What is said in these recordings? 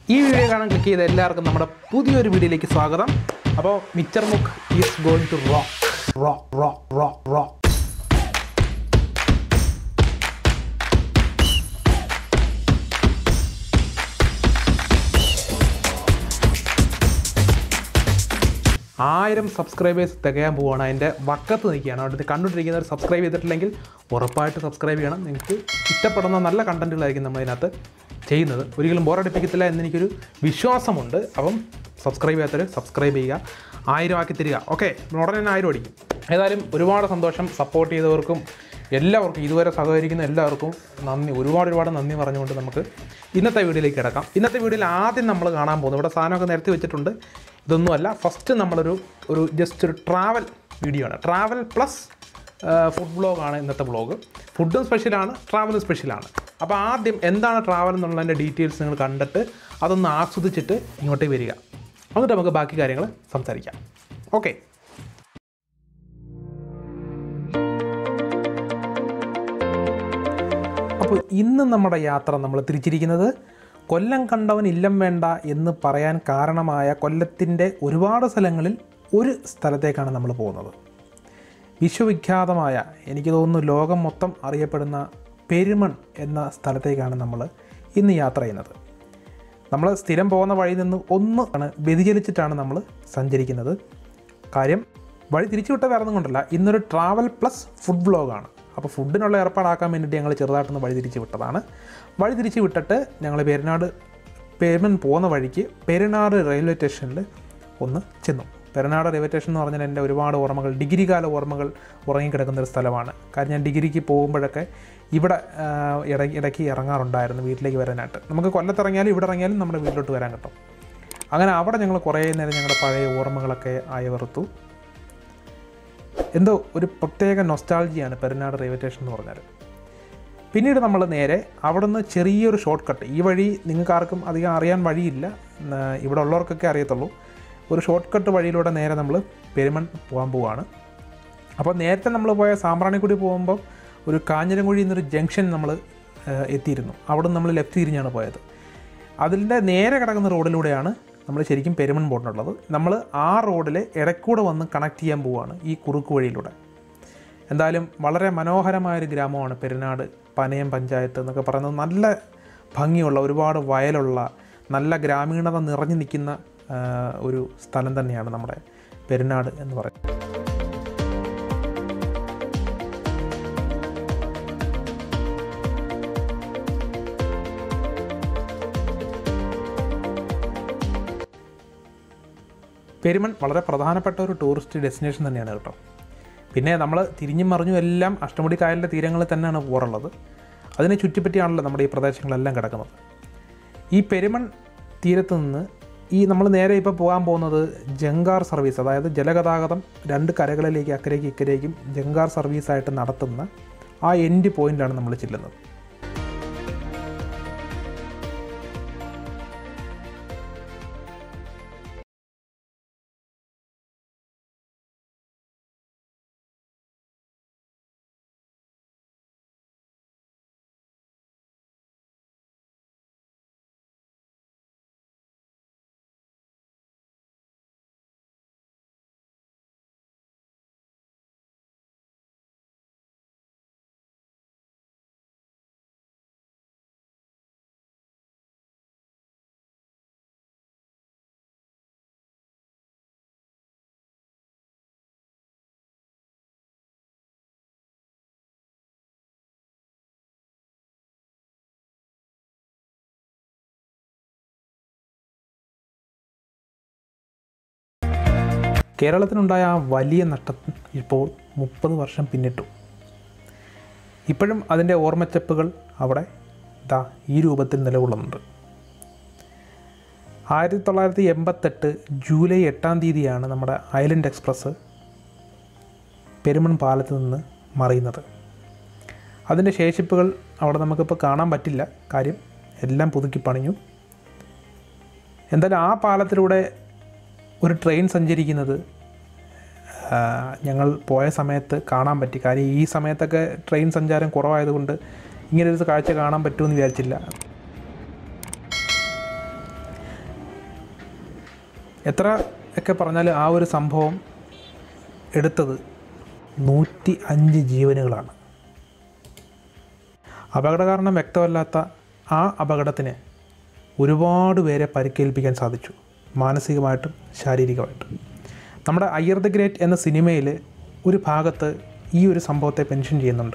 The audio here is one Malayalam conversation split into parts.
ഈ വീഡിയോ കാണാൻ ക്ലിക്ക് ചെയ്ത എല്ലാവർക്കും നമ്മുടെ പുതിയൊരു വീഡിയോയിലേക്ക് സ്വാഗതം അപ്പോൾ മിക്ചർ മുക്ക് is going to rock rock rock rock rock ആയിരം സബ്സ്ക്രൈബേഴ്സ് തികയാൻ പോവുകയാണ് അതിൻ്റെ വക്കത്ത് നിൽക്കുകയാണ് അവിടെ കണ്ടുകൊണ്ടിരിക്കുന്നവർ സബ്സ്ക്രൈബ് ചെയ്തിട്ടില്ലെങ്കിൽ ഉറപ്പായിട്ട് സബ്സ്ക്രൈബ് ചെയ്യണം നിങ്ങൾക്ക് ഇഷ്ടപ്പെടുന്ന നല്ല കണ്ടൻറ്റുകളായിരിക്കും നമ്മൾ ഇതിനകത്ത് ചെയ്യുന്നത് ഒരിക്കലും ബോറടിപ്പിക്കത്തില്ല എന്നെനിക്കൊരു വിശ്വാസമുണ്ട് അപ്പം സബ്സ്ക്രൈബ് ചെയ്യാത്തവർ സബ്സ്ക്രൈബ് ചെയ്യുക ആയിരം ആക്കി തരിക ഓക്കെ ഉടനെ തന്നെ ആയിരം അടിക്കും ഏതായാലും ഒരുപാട് സന്തോഷം സപ്പോർട്ട് ചെയ്തവർക്കും എല്ലാവർക്കും ഇതുവരെ സഹകരിക്കുന്ന എല്ലാവർക്കും നന്ദി ഒരുപാട് ഒരുപാട് നന്ദി പറഞ്ഞുകൊണ്ട് നമുക്ക് ഇന്നത്തെ വീഡിയോയിലേക്ക് കിടക്കാം ഇന്നത്തെ വീഡിയോയിൽ ആദ്യം നമ്മൾ കാണാൻ പോകുന്നത് ഇവിടെ സാധനമൊക്കെ നിരത്തി വെച്ചിട്ടുണ്ട് ഇതൊന്നുമല്ല ഫസ്റ്റ് നമ്മളൊരു ഒരു ജസ്റ്റ് ഒരു ട്രാവൽ വീഡിയോ ആണ് ട്രാവൽ പ്ലസ് ഫുഡ് ബ്ലോഗാണ് ഇന്നത്തെ ബ്ലോഗ് ഫുഡും സ്പെഷ്യലാണ് ട്രാവലും സ്പെഷ്യലാണ് അപ്പോൾ ആദ്യം എന്താണ് ട്രാവൽ എന്നുള്ളതിൻ്റെ ഡീറ്റെയിൽസ് നിങ്ങൾ കണ്ടിട്ട് അതൊന്ന് ആസ്വദിച്ചിട്ട് ഇങ്ങോട്ടേക്ക് വരിക എന്നിട്ട് നമുക്ക് ബാക്കി കാര്യങ്ങൾ സംസാരിക്കാം ഓക്കെ അപ്പോൾ ഇന്ന് നമ്മുടെ യാത്ര നമ്മൾ തിരിച്ചിരിക്കുന്നത് കൊല്ലം കണ്ടവൻ ഇല്ലം വേണ്ട എന്ന് പറയാൻ കാരണമായ കൊല്ലത്തിൻ്റെ ഒരുപാട് സ്ഥലങ്ങളിൽ ഒരു സ്ഥലത്തേക്കാണ് നമ്മൾ പോകുന്നത് വിശ്വവിഖ്യാതമായ എനിക്ക് തോന്നുന്നു ലോകം മൊത്തം അറിയപ്പെടുന്ന പെരുമൺ എന്ന സ്ഥലത്തേക്കാണ് നമ്മൾ ഇന്ന് യാത്ര ചെയ്യുന്നത് നമ്മൾ സ്ഥിരം പോകുന്ന വഴിയിൽ നിന്ന് ഒന്ന് ആണ് വ്യതിചലിച്ചിട്ടാണ് നമ്മൾ സഞ്ചരിക്കുന്നത് കാര്യം വഴി തിരിച്ചു വിട്ട വേറെ ഒന്നും കൊണ്ടല്ല ഇന്നൊരു ട്രാവൽ പ്ലസ് ഫുഡ് വ്ളോഗാണ് അപ്പോൾ ഫുഡിനുള്ള ഏർപ്പാടാക്കാൻ വേണ്ടിയിട്ട് ഞങ്ങൾ ചെറുതായിട്ടൊന്ന് വഴി തിരിച്ച് വിട്ടതാണ് വഴി തിരിച്ച് വിട്ടിട്ട് ഞങ്ങൾ പെരുന്നാട് പെരുമൻ പോകുന്ന വഴിക്ക് പെരുന്നാട് റെയിൽവേ സ്റ്റേഷനിൽ ഒന്ന് ചെന്നു പെരുന്നാട് റെയിൽവേ സ്റ്റേഷൻ എന്ന് പറഞ്ഞാൽ എൻ്റെ ഒരുപാട് ഓർമ്മകൾ ഡിഗ്രി കാല ഓർമ്മകൾ ഉറങ്ങിക്കിടക്കുന്ന ഒരു സ്ഥലമാണ് കാരണം ഞാൻ ഡിഗ്രിക്ക് പോകുമ്പോഴൊക്കെ ഇവിടെ ആ, ഇടയ്ക്ക് ഇടയ്ക്ക് ഇറങ്ങാറുണ്ടായിരുന്നു വീട്ടിലേക്ക് വരാനായിട്ട് നമുക്ക് കൊല്ലത്തിറങ്ങിയാലും ഇവിടെ ഇറങ്ങിയാലും നമ്മുടെ വീട്ടിലോട്ട് വരാൻ കിട്ടും അങ്ങനെ അവിടെ ഞങ്ങൾ കുറേ നേരം ഞങ്ങളുടെ പഴയ ഓർമ്മകളൊക്കെ അയവറുത്തു എന്തോ ഒരു പ്രത്യേക നൊസ്റ്റാൾജിയാണ് പെരുന്നാട് റെയിൽവേ സ്റ്റേഷൻ എന്ന് പറഞ്ഞാൽ പിന്നീട് നമ്മൾ നേരെ അവിടുന്ന് ചെറിയൊരു ഷോർട്ട് കട്ട് ഈ വഴി നിങ്ങൾക്ക് ആർക്കും അധികം അറിയാൻ വഴിയില്ല ഉം, ഇവിടെ ഉള്ളവർക്കൊക്കെ അറിയത്തുള്ളൂ ഒരു ഷോർട്ട് കട്ട് വഴിയിലൂടെ നേരെ നമ്മൾ പെരുമൺ പോകാൻ പോവാണ് അപ്പോൾ നേരത്തെ നമ്മൾ പോയ സാമ്പ്രാണിക്കുടി പോകുമ്പോൾ ഒരു കാഞ്ഞിരംകുഴി എന്നൊരു ജംഗ്ഷൻ നമ്മൾ ഏഹ്, എത്തിയിരുന്നു അവിടെ നിന്ന് നമ്മൾ ലെഫ്റ്റ് തിരിഞ്ഞാണ് പോയത് അതിൻ്റെ നേരെ കിടക്കുന്ന റോഡിലൂടെയാണ് നമ്മൾ ശരിക്കും പെരുമൺ പോയിട്ടുള്ളത് നമ്മൾ ആ റോഡിൽ ഇടയ്ക്കൂടെ വന്ന് കണക്ട് ചെയ്യാൻ പോവുകയാണ് ഈ കുറുക്ക് വഴിയിലൂടെ എന്തായാലും വളരെ മനോഹരമായൊരു ഗ്രാമമാണ് പെരുന്നാട് പനയം പഞ്ചായത്ത് എന്നൊക്കെ പറയുന്നത് നല്ല ഭംഗിയുള്ള ഒരുപാട് വയലുള്ള നല്ല ഗ്രാമീണത നിറഞ്ഞു നിൽക്കുന്ന ആ, ഒരു സ്ഥലം തന്നെയാണ് നമ്മുടെ പെരുന്നാട് എന്ന് പറയുന്നത് പെരുമൺ വളരെ പ്രധാനപ്പെട്ട ഒരു ടൂറിസ്റ്റ് ഡെസ്റ്റിനേഷൻ തന്നെയാണ് കേട്ടോ പിന്നെ നമ്മൾ തിരിഞ്ഞും മറിഞ്ഞും എല്ലാം അഷ്ടമുടി കായലിൻ്റെ തീരങ്ങളിൽ തന്നെയാണ് പോറുള്ളത് അതിനെ ചുറ്റിപ്പറ്റിയാണല്ലോ നമ്മുടെ ഈ പ്രദേശങ്ങളെല്ലാം കിടക്കുന്നത് ഈ പെരുമൺ തീരത്ത് നിന്ന് ഈ നമ്മൾ നേരെ ഇപ്പോൾ പോകാൻ പോകുന്നത് ജങ്കാർ സർവീസ് അതായത് ജലഗതാഗതം രണ്ട് കരകളിലേക്ക് അക്കരയ്ക്ക് ഇക്കരയ്ക്കും ജങ്കാർ സർവീസായിട്ട് നടത്തുന്ന ആ എൻഡ് പോയിന്റിലാണ് നമ്മൾ ചെല്ലുന്നത് കേരളത്തിനുണ്ടായ ആ വലിയ നഷ്ടം ഇപ്പോൾ മുപ്പത് വർഷം പിന്നിട്ടു ഇപ്പോഴും അതിൻ്റെ ഓർമ്മച്ചപ്പുകൾ അവിടെ ദാ ഈ രൂപത്തിൽ നിലകൊള്ളുന്നുണ്ട് ആയിരത്തി തൊള്ളായിരത്തി എൺപത്തെട്ട് ജൂലൈ എട്ടാം തീയതിയാണ് നമ്മുടെ ഐലൻഡ് എക്സ്പ്രസ് പെരുമൺ പാലത്ത് നിന്ന് മറിയുന്നത് അതിൻ്റെ ശേഷിപ്പുകൾ അവിടെ നമുക്കിപ്പോൾ കാണാൻ പറ്റില്ല കാര്യം എല്ലാം പുതുക്കി പണിഞ്ഞു എന്തായാലും ആ പാലത്തിലൂടെ ഒരു ട്രെയിൻ സഞ്ചരിക്കുന്നത് ആ, ഞങ്ങൾ പോയ സമയത്ത് കാണാൻ പറ്റി കാര്യം ഈ സമയത്തൊക്കെ ട്രെയിൻ സഞ്ചാരം കുറവായതുകൊണ്ട് ഇങ്ങനെ ഒരു കാഴ്ച കാണാൻ പറ്റുമെന്ന് വിചാരിച്ചില്ല എത്ര ഒക്കെ പറഞ്ഞാൽ ആ ഒരു സംഭവം എടുത്തത് നൂറ്റി അഞ്ച് ജീവനുകളാണ് അപകട കാരണം വ്യക്തമല്ലാത്ത ആ അപകടത്തിന് ഒരുപാട് പേരെ പരിക്കേൽപ്പിക്കാൻ സാധിച്ചു മാനസികമായിട്ടും ശാരീരികമായിട്ടും നമ്മുടെ അയ്യർ ദ ഗ്രേറ്റ് എന്ന സിനിമയിൽ ഒരു ഭാഗത്ത് ഈ ഒരു സംഭവത്തെ പെൻഷൻ ചെയ്യുന്നുണ്ട്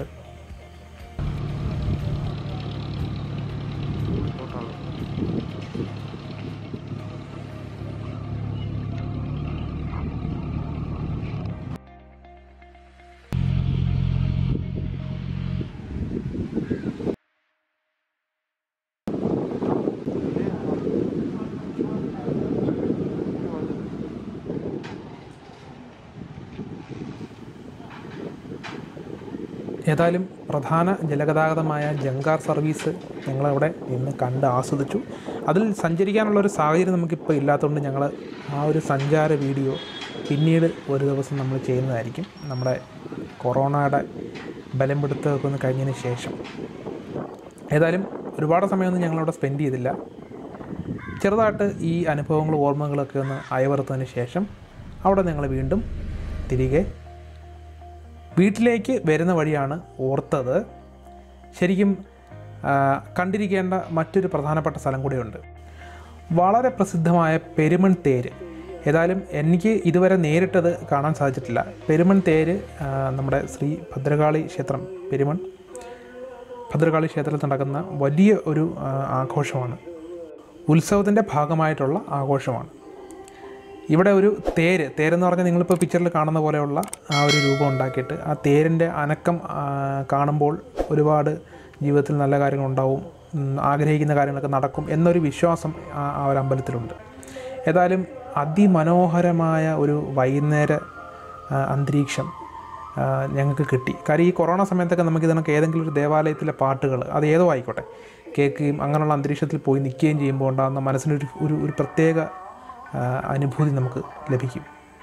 ഏതായാലും പ്രധാന ജലഗതാഗതമായ ജങ്കാർ സർവീസ് ഞങ്ങളവിടെ നിന്ന് കണ്ട് ആസ്വദിച്ചു അതിൽ സഞ്ചരിക്കാനുള്ള ഒരു സാഹചര്യം നമുക്കിപ്പോൾ ഇല്ലാത്തതുകൊണ്ട് ഞങ്ങൾ ആ ഒരു സഞ്ചാര വീഡിയോ പിന്നീട് ഒരു ദിവസം നമ്മൾ ചെയ്യുന്നതായിരിക്കും നമ്മുടെ കൊറോണയുടെ ബലം പിടുത്തമൊക്കെ ഒന്ന് കഴിഞ്ഞതിന് ശേഷം ഏതായാലും ഒരുപാട് സമയമൊന്നും ഞങ്ങളവിടെ സ്പെൻഡ് ചെയ്തില്ല ചെറുതായിട്ട് ഈ അനുഭവങ്ങളും ഓർമ്മകളൊക്കെ ഒന്ന് അയവറുത്തതിന് ശേഷം അവിടെ ഞങ്ങൾ വീണ്ടും തിരികെ വീട്ടിലേക്ക് വരുന്ന വഴിയാണ് ഓർത്തത് ശരിക്കും ആ, കണ്ടിരിക്കേണ്ട മറ്റൊരു പ്രധാനപ്പെട്ട സ്ഥലം കൂടിയുണ്ട് വളരെ പ്രസിദ്ധമായ പെരുമൺ തേര് ഏതായാലും എനിക്ക് ഇതുവരെ നേരിട്ടത് കാണാൻ സാധിച്ചിട്ടില്ല പെരുമൺ തേര് ആ, നമ്മുടെ ശ്രീ ഭദ്രകാളി ക്ഷേത്രം പെരുമൺ ഭദ്രകാളി ക്ഷേത്രത്തിൽ നടക്കുന്ന വലിയ ഒരു ആ, ആഘോഷമാണ് ഉത്സവത്തിൻ്റെ ഭാഗമായിട്ടുള്ള ആഘോഷമാണ് ഇവിടെ ഒരു തേര് തേരെന്ന് പറഞ്ഞാൽ നിങ്ങളിപ്പോൾ പിക്ചറിൽ കാണുന്ന പോലെയുള്ള ആ ഒരു രൂപം ഉണ്ടാക്കിയിട്ട് ആ തേരിൻ്റെ അനക്കം ആ, കാണുമ്പോൾ ഒരുപാട് ജീവിതത്തിൽ നല്ല കാര്യങ്ങൾ ഉണ്ടാവും ഉം, ആഗ്രഹിക്കുന്ന കാര്യങ്ങളൊക്കെ നടക്കും എന്നൊരു വിശ്വാസം ആ ആ ഒരു അമ്പലത്തിലുണ്ട് ഏതായാലും അതിമനോഹരമായ ഒരു വൈകുന്നേര ആ, അന്തരീക്ഷം ആ, ഞങ്ങൾക്ക് കിട്ടി കാര്യം ഈ കൊറോണ സമയത്തൊക്കെ നമുക്ക് ഇതിനൊക്കെ ഏതെങ്കിലും ഒരു ദേവാലയത്തിലെ പാട്ടുകൾ അത് ഏതോ ആയിക്കോട്ടെ കേൾക്കുകയും അങ്ങനെയുള്ള അന്തരീക്ഷത്തിൽ പോയി നിൽക്കുകയും ചെയ്യുമ്പോൾ ഉണ്ടാകുന്ന മനസ്സിനൊരു ഒരു ഒരു പ്രത്യേക ആ, അനുഭൂതി നമുക്ക് ലഭിക്കും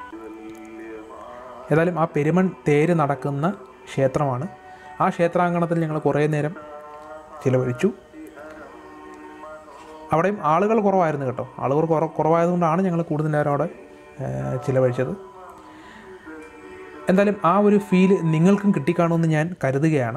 ഏതായാലും ആ പെരുമൺ തേര് നടക്കുന്ന ക്ഷേത്രമാണ് ആ ക്ഷേത്രാങ്കണത്തിൽ ഞങ്ങൾ കുറേ നേരം ചിലവഴിച്ചു അവിടെയും ആളുകൾ കുറവായിരുന്നു കേട്ടോ ആളുകൾ കുറ കുറവായതുകൊണ്ടാണ് ഞങ്ങൾ കൂടുതൽ നേരം അവിടെ ആ, ചിലവഴിച്ചത് എന്തായാലും ആ ഒരു ഫീല് നിങ്ങൾക്കും കിട്ടിക്കാണുമെന്ന് ഞാൻ കരുതുകയാണ്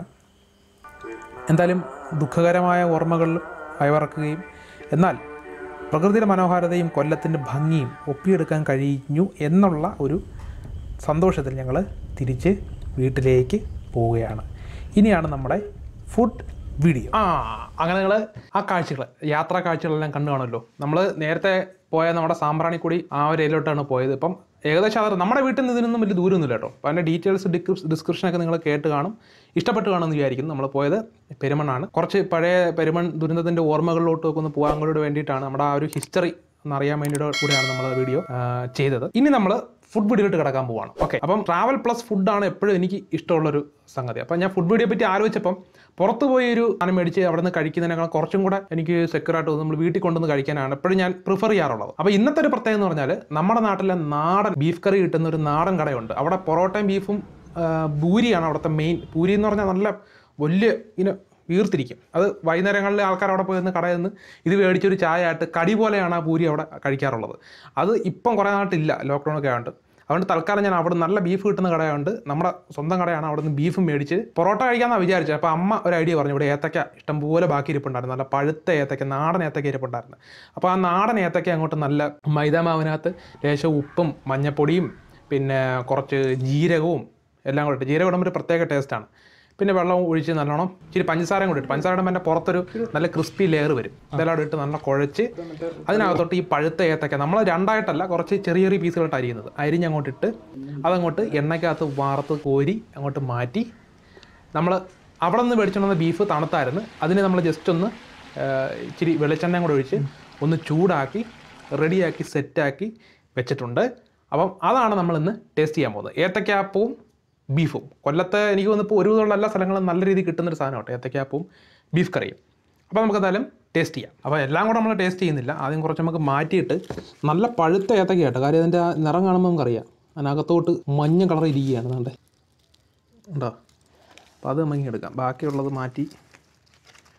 എന്തായാലും ദുഃഖകരമായ ഓർമ്മകൾ അയവിറക്കുകയും എന്നാൽ പ്രകൃതിയുടെ മനോഹാരിതയും കൊല്ലത്തിൻ്റെ ഭംഗിയും ഒപ്പിയെടുക്കാൻ കഴിഞ്ഞു എന്നുള്ള ഒരു സന്തോഷത്തിൽ ഞങ്ങൾ തിരിച്ച് വീട്ടിലേക്ക് പോവുകയാണ് ഇനിയാണ് നമ്മുടെ ഫുഡ് വീഡിയോ ആ അങ്ങനെ നിങ്ങൾ ആ കാഴ്ചകൾ യാത്രാ കാഴ്ചകളെല്ലാം കണ്ടു കാണുമല്ലോ നമ്മൾ നേരത്തെ പോയ നമ്മുടെ സാമ്പ്രാണിക്കുടി ആ ഒരു ഏരിയയിലോട്ടാണ് പോയത് ഇപ്പം ഏകദേശം അത് നമ്മുടെ വീട്ടിൽ നിന്ന് ഇതിനൊന്നും വലിയ ദൂരമൊന്നുമില്ല കേട്ടോ അപ്പോൾ അതിൻ്റെ ഡീറ്റെയിൽസ് ഡിസ്ക്രിപ്ഷനൊക്കെ നിങ്ങൾ കേട്ട് കാണും ഇഷ്ടപ്പെട്ട് കാണുമെന്ന് വിചാരിക്കുന്നു നമ്മൾ പോയത് പെരുമണ്ണാണ് കുറച്ച് പഴയ പെരുമൺ ദുരന്തത്തിൻ്റെ ഓർമ്മകളിലോട്ടൊക്കെ ഒന്ന് പോകാൻ കൂടി വേണ്ടിയിട്ടാണ് നമ്മുടെ ആ ഒരു ഹിസ്റ്ററി എന്നറിയാൻ വേണ്ടിയിട്ട് കൂടിയാണ് നമ്മൾ വീഡിയോ ചെയ്തത് ഇനി നമ്മൾ ഫുഡ് വീഡിയോയിട്ട് കിടക്കാൻ പോവാണ് ഓക്കെ അപ്പം ട്രാവൽ പ്ലസ് ഫുഡാണ് എപ്പോഴും എനിക്ക് ഇഷ്ടമുള്ളൊരു സംഗതി അപ്പം ഞാൻ ഫുഡ് വീഡിയോ പറ്റി ആലോചിച്ചപ്പം പുറത്ത് പോയി ഒരു സാധനം മേടിച്ച് അവിടെ നിന്ന് കഴിക്കുന്നതിനേക്കാൾ കുറച്ചും കൂടെ എനിക്ക് സെക്യൂറായിട്ട് തോന്നുന്നു നമ്മൾ വീട്ടിൽ കൊണ്ടുവന്ന് കഴിക്കാനാണ് എപ്പോഴും ഞാൻ പ്രിഫർ ചെയ്യാറുള്ളത് അപ്പോൾ ഇന്നത്തെ ഒരു പ്രത്യേകത എന്ന് പറഞ്ഞാൽ നമ്മുടെ നാട്ടിലെ നാടൻ ബീഫ് കറി കിട്ടുന്ന ഒരു നാടൻ കടയുണ്ട് അവിടെ പൊറോട്ടയും ബീഫും ആ, ഭൂരിയാണ് അവിടുത്തെ മെയിൻ പൂരി എന്ന് പറഞ്ഞാൽ നല്ല വലിയ ഇങ്ങനെ വീർത്തിരിക്കും അത് വൈകുന്നേരങ്ങളിൽ ആൾക്കാർ അവിടെ പോയി നിന്ന് കടയിൽ നിന്ന് ഇത് മേടിച്ചൊരു ചായ ആയിട്ട് കടി പോലെയാണ് ആ പൂരി അവിടെ കഴിക്കാറുള്ളത് അത് ഇപ്പം കുറേ നാട്ടില്ല ലോക്ക്ഡൗൺ ഒക്കെ ആയതുകൊണ്ട് അതുകൊണ്ട് തൽക്കാലം ഞാൻ അവിടെ നല്ല ബീഫ് കിട്ടുന്ന കടയുണ്ട് നമ്മുടെ സ്വന്തം കടയാണ് അവിടെ നിന്ന് ബീഫ് മേടിച്ച് പൊറോട്ട കഴിക്കാമെന്നാണ് വിചാരിച്ചത് അപ്പോൾ അമ്മ ഒരു ഐഡിയ പറഞ്ഞു ഇവിടെ ഏത്തക്ക ഇഷ്ടംപോലെ ബാക്കി ഇരിപ്പുണ്ടായിരുന്നു നല്ല പഴുത്ത ഏത്തക്ക നാടൻ ഏത്തക്ക ഇരിപ്പുണ്ടായിരുന്നു അപ്പോൾ ആ നാടൻ ഏത്തക്ക അങ്ങോട്ട് നല്ല മൈദാമാവിനകത്ത് ലേശം ഉപ്പും മഞ്ഞപ്പൊടിയും പിന്നെ കുറച്ച് ജീരകവും എല്ലാം കൂടെ ഇട്ട് ജീരകം ഇടുമ്പോൾ ഒരു പ്രത്യേക ടേസ്റ്റാണ് പിന്നെ വെള്ളം ഒഴിച്ച് നല്ലോണം ഇച്ചിരി പഞ്ചസാരയും കൂടി ഇട്ട് പഞ്ചസാര ഇടുമ്പോൾ എൻ്റെ പുറത്തൊരു നല്ല ക്രിസ്പി ലെയർ വരും ഇതെല്ലാം ഇട്ട് നല്ല കുഴച്ച് അതിനകത്തോട്ട് ഈ പഴുത്ത ഏത്തക്ക നമ്മൾ രണ്ടായിട്ടല്ല കുറച്ച് ചെറിയ ചെറിയ പീസുകളായിട്ട് അരിയുന്നത് അരിഞ്ഞ് അങ്ങോട്ട് ഇട്ട് അതങ്ങോട്ട് എണ്ണയ്ക്കകത്ത് വാർത്ത് കോരി അങ്ങോട്ട് മാറ്റി നമ്മൾ അവിടെ നിന്ന് മേടിച്ചുകൊണ്ടുവന്ന ബീഫ് തണുത്തായിരുന്നു അതിന് നമ്മൾ ജസ്റ്റ് ഒന്ന് ആ, ഇച്ചിരി വെളിച്ചെണ്ണയും കൂടെ ഒഴിച്ച് ഒന്ന് ചൂടാക്കി റെഡിയാക്കി സെറ്റാക്കി വെച്ചിട്ടുണ്ട് അപ്പം അതാണ് നമ്മൾ ഇന്ന് ടേസ്റ്റ് ചെയ്യാൻ പോകുന്നത് ഏത്തക്കാപ്പവും ബീഫും കൊല്ലത്ത് എനിക്ക് തോന്നുന്നു ഇപ്പോൾ ഒരുവിധമുള്ള എല്ലാ സ്ഥലങ്ങളും നല്ല രീതിയിൽ കിട്ടുന്നൊരു സാധനം കേട്ടോ ഏത്തക്കാപ്പവും ബീഫ് കറിയും അപ്പോൾ നമുക്ക് എന്തായാലും ടേസ്റ്റ് ചെയ്യാം അപ്പോൾ എല്ലാം കൂടെ നമ്മൾ ടേസ്റ്റ് ചെയ്യുന്നില്ല ആദ്യം കുറച്ച് നമുക്ക് മാറ്റിയിട്ട് നല്ല പഴുത്ത ഏത്തക്ക കേട്ടോ കാര്യം അതിൻ്റെ ആ നിറം കാണുമ്പോൾ നമുക്കറിയാം അതിനകത്തോട്ട് മഞ്ഞ കളർ ഇരിക്കുകയാണ് അതാണ്ട് ഉണ്ടോ അപ്പോൾ അത് മങ്ങിയെടുക്കാം ബാക്കിയുള്ളത് മാറ്റി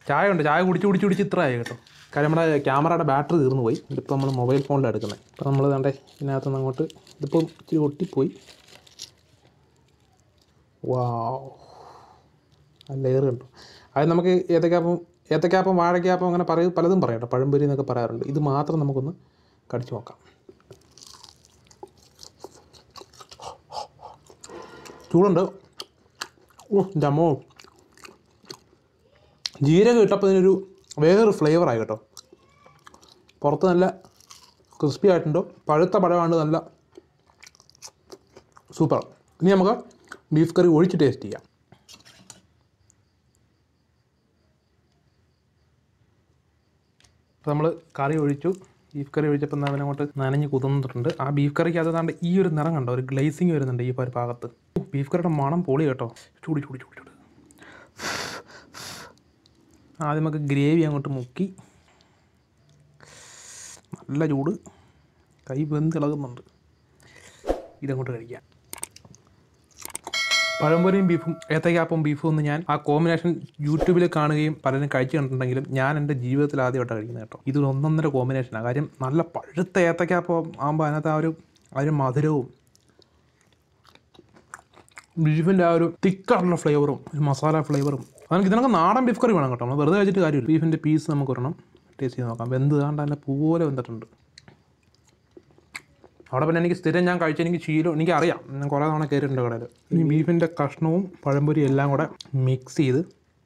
ചായ ഉണ്ട് ചായ കുടിച്ച് കുടിച്ച് കുടിച്ച് ഇത്ര ആയി കേട്ടോ കാര്യം നമ്മുടെ ക്യാമറയുടെ ബാറ്ററി തീർന്നു പോയി ഇതിപ്പോൾ നമ്മൾ മൊബൈൽ ഫോണിലാണ് എടുക്കുന്നത് ഇപ്പോൾ നമ്മൾ കണ്ടേ ഇതിനകത്ത് നിന്ന് അങ്ങോട്ട് ഇതിപ്പം ഇച്ചിരി ഒട്ടിപ്പോയി വാ ആ ലെയർ കണ്ടു അത് നമുക്ക് ഏത്തക്കാപ്പം ഏത്തക്കാപ്പം വാഴക്കാപ്പം അങ്ങനെ പറയും പലതും പറയാം കേട്ടോ പഴംപൊരി എന്നൊക്കെ പറയാറുണ്ട് ഇത് മാത്രം നമുക്കൊന്ന് കടിച്ചു നോക്കാം ചൂടുണ്ട് ഓ എൻ്റെ അമ്മോ ജീരകം ഇട്ടപ്പോൾ ഇതിനൊരു വേറൊരു ഫ്ലേവറായി കേട്ടോ പുറത്ത് നല്ല ക്രിസ്പി ആയിട്ടുണ്ട് പഴുത്ത പഴമാണ് നല്ല സൂപ്പർ ഇനി നമുക്ക് ബീഫ് കറി ഒഴിച്ച് ടേസ്റ്റ് ചെയ്യാം അപ്പോൾ നമ്മൾ കറി ഒഴിച്ചു ബീഫ് കറി ഒഴിച്ചപ്പോൾ അവൻ അങ്ങോട്ട് നനഞ്ഞ് കുതിർന്നിട്ടുണ്ട് ആ ബീഫ് കറിക്ക് അത് ഈ ഒരു നിറം കണ്ടോ ഒരു ഗ്ലേസിങ് വരുന്നുണ്ട് ഈ ഒരു ഭാഗത്ത് ബീഫ് കറിയുടെ മണം പൊളി കേട്ടോ ചൂടി ചൂടി ചൂടി ചൂടി ആദ്യം നമുക്ക് ഗ്രേവി അങ്ങോട്ട് മുക്കി നല്ല ചൂട് കൈ വെന്തിളകുന്നുണ്ട് ഇതങ്ങോട്ട് കഴിക്കാം പഴംപൊരിയും ബീഫും ഏത്തക്കാപ്പും ബീഫും ഒന്ന് ഞാൻ ആ കോമ്പിനേഷൻ യൂട്യൂബിൽ കാണുകയും പലരും കഴിച്ചു കണ്ടിട്ടുണ്ടെങ്കിലും ഞാൻ എൻ്റെ ജീവിതത്തിൽ ആദ്യമായിട്ടാണ് കഴിക്കുന്നത് കേട്ടോ ഇതൊരു ഒന്നൊന്നര കോമ്പിനേഷനാണ് കാര്യം നല്ല പഴുത്ത ഏത്തക്കാപ്പം ആകുമ്പോൾ അതിനകത്ത് ആ ഒരു ആ ഒരു മധുരവും ബീഫിൻ്റെ ആ ഒരു തിക്കായിട്ടുള്ള ഫ്ലേവറും ഒരു മസാല ഫ്ലേവറും നമുക്ക് ഇതിനൊക്കെ നാടൻ ബീഫ് കറി വേണം കേട്ടോ നമ്മൾ വെറുതെ കഴിച്ചിട്ട് കാര്യമില്ല ബീഫിൻ്റെ പീസ് നമുക്ക് ഒരെണ്ണം ടേസ്റ്റ് ചെയ്ത് നോക്കാം വെന്ത് കാണ്ട് തന്നെ പൂപോലെ വെന്തിട്ടുണ്ട് അവിടെ പിന്നെ എനിക്ക് സ്ഥിരം ഞാൻ കഴിച്ച എനിക്ക് ശീലം എനിക്ക് അറിയാം ഞാൻ കുറേ തവണ കയറിയിട്ടുണ്ട് കടയിൽ ഈ ബീഫിൻ്റെ കഷ്ണവും പഴംപൊരി എല്ലാം കൂടെ മിക്സ് ചെയ്ത്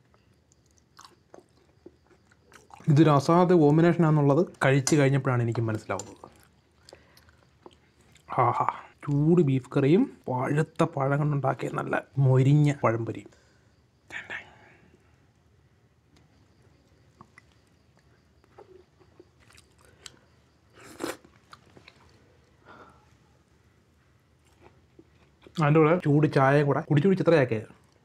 ഇതൊരു അസാധ്യ കോമ്പിനേഷനാണെന്നുള്ളത് കഴിച്ച് കഴിഞ്ഞപ്പോഴാണ് എനിക്ക് മനസ്സിലാവുന്നത് ആഹാ ചൂട് ബീഫ് കറിയും പഴുത്ത പഴം കൊണ്ടുണ്ടാക്കിയ നല്ല മൊരിഞ്ഞ പഴംപൊരിയും അതിൻ്റെ കൂടെ ചൂട് ചായയും കൂടെ കുടിച്ചു കുടിച്ച് ഇത്രയാക്കിയത്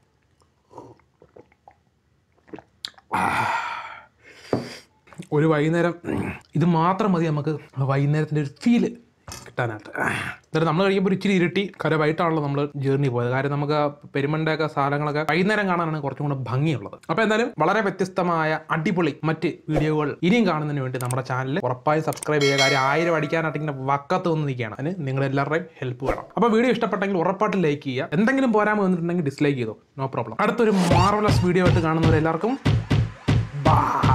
ഒരു വൈകുന്നേരം ഇത് മാത്രം മതി നമുക്ക് വൈകുന്നേരത്തിൻ്റെ ഒരു ഫീല് കിട്ടാനായിട്ട് എന്നിട്ട് നമ്മൾ കഴിയുമ്പോൾ ഒരു ഇച്ചിരി ഇരുട്ടി കാര്യം വൈകിട്ടാണല്ലോ നമ്മൾ ജേർണി പോയത് കാര്യം നമുക്ക് ആ പെരുമണ്ടയൊക്കെ സാധനങ്ങളൊക്കെ വൈകുന്നേരം കാണാനാണ് കുറച്ചും കൂടെ ഭംഗിയുള്ളത് അപ്പോൾ എന്തായാലും വളരെ വ്യത്യസ്തമായ അടിപൊളി മറ്റ് വീഡിയോകൾ ഇനിയും കാണുന്നതിന് വേണ്ടി നമ്മുടെ ചാനൽ ഉറപ്പായും സബ്സ്ക്രൈബ് ചെയ്യുക കാര്യം ആയിരം അടിക്കാനായിട്ട് ഇങ്ങനെ വക്കത്ത് വന്ന് നിൽക്കുകയാണ് അതിന് നിങ്ങളെല്ലാവരുടെയും ഹെൽപ്പ് വേണം അപ്പോൾ വീഡിയോ ഇഷ്ടപ്പെട്ടെങ്കിൽ ഉറപ്പായിട്ട് ലൈക്ക് ചെയ്യുക എന്തെങ്കിലും പോരാമോ വന്നിട്ടുണ്ടെങ്കിൽ ഡിസ്ലൈക്ക് ചെയ്തോ നോ പ്രോബ്ലം അടുത്തൊരു മാർവലസ് വീഡിയോ ആയിട്ട് കാണുന്നവരെല്ലാവർക്കും ബൈ